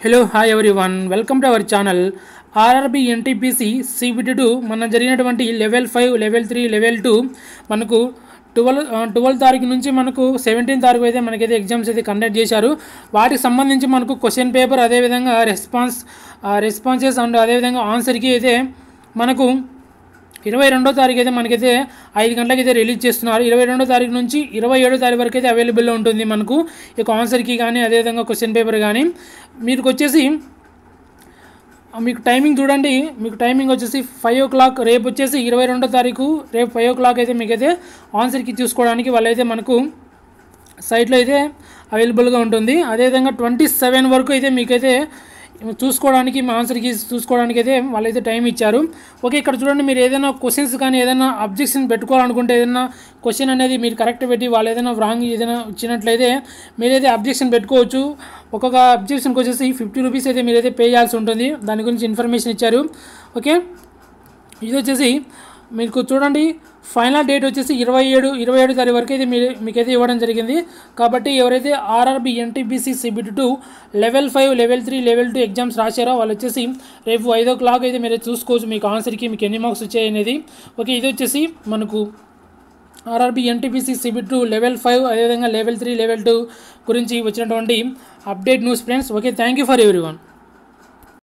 hello hi every one welcome to our channel RRB NTPC CBT two మన జరిగినటువంటి level five level three level two మనకు twelve twelve తారీఖు నుంచి మనకు seventeen తారీఖు అయితే మనకైతే ఎగ్జామ్స్ అయితే కండక్ట్ చేశారు వాటికి సంబంధించి మనకు క్వశ్చన్ పేపర్ అదేవిధంగా రెస్పాన్స్ రెస్పాన్సెస్ అండ్ అదేవిధంగా ఆన్సర్కి అయితే మనకు ఇరవై రెండో తారీఖు అయితే మనకైతే ఐదు గంటలకి అయితే రిలీజ్ చేస్తున్నారు ఇరవై రెండో తారీఖు నుంచి ఇరవై ఏడో తారీఖు వరకు అయితే అవైలబుల్లో ఉంటుంది మనకు ఇక ఆన్సర్కి కానీ అదేవిధంగా క్వశ్చన్ పేపర్ కానీ మీకు వచ్చేసి మీకు టైమింగ్ చూడండి మీకు టైమింగ్ వచ్చేసి ఫైవ్ ఓ క్లాక్ రేపు వచ్చేసి ఇరవై రెండో తారీఖు రేపు ఫైవ్ ఓ క్లాక్ అయితే మీకైతే ఆన్సర్కి చూసుకోవడానికి వాళ్ళైతే మనకు సైట్లో అయితే అవైలబుల్గా ఉంటుంది అదేవిధంగా ట్వంటీ సెవెన్ వరకు అయితే మీకైతే చూసుకోవడానికి మా ఆన్సర్కి చూసుకోవడానికి అయితే వాళ్ళైతే టైం ఇచ్చారు ఓకే ఇక్కడ చూడండి మీరు ఏదైనా క్వశ్చన్స్ కానీ ఏదైనా అబ్జెక్షన్ పెట్టుకోవాలనుకుంటే ఏదైనా క్వశ్చన్ అనేది మీరు కరెక్ట్ పెట్టి వాళ్ళు ఏదైనా రాంగ్ ఏదైనా ఇచ్చినట్లయితే మీరైతే అబ్జెక్షన్ పెట్టుకోవచ్చు ఒక్కొక్క అబ్జెక్షన్కి వచ్చేసి ఫిఫ్టీ రూపీస్ అయితే మీరైతే పే చేయాల్సి ఉంటుంది దాని గురించి ఇన్ఫర్మేషన్ ఇచ్చారు ఓకే ఇది వచ్చేసి మీకు చూడండి ఫైనల్ డేట్ వచ్చేసి ఇరవై ఏడు ఇరవై ఏడు తారీఖు వరకు అయితే మీరు మీకైతే ఇవ్వడం జరిగింది కాబట్టి ఎవరైతే RRB NTPC CBT two level five level three level two exams రాశారో వాళ్ళు వచ్చేసి రేపు ఐదో క్లాక్ అయితే మీరు చూసుకోవచ్చు మీకు ఆన్సర్కి మీకు ఎన్ని మార్క్స్ వచ్చాయి అనేది ఓకే ఇది వచ్చేసి మనకు RRB NTPC CBT two level five అదేవిధంగా లెవెల్ త్రీ లెవెల్ టూ గురించి వచ్చినటువంటి update news friends okay thank you for every one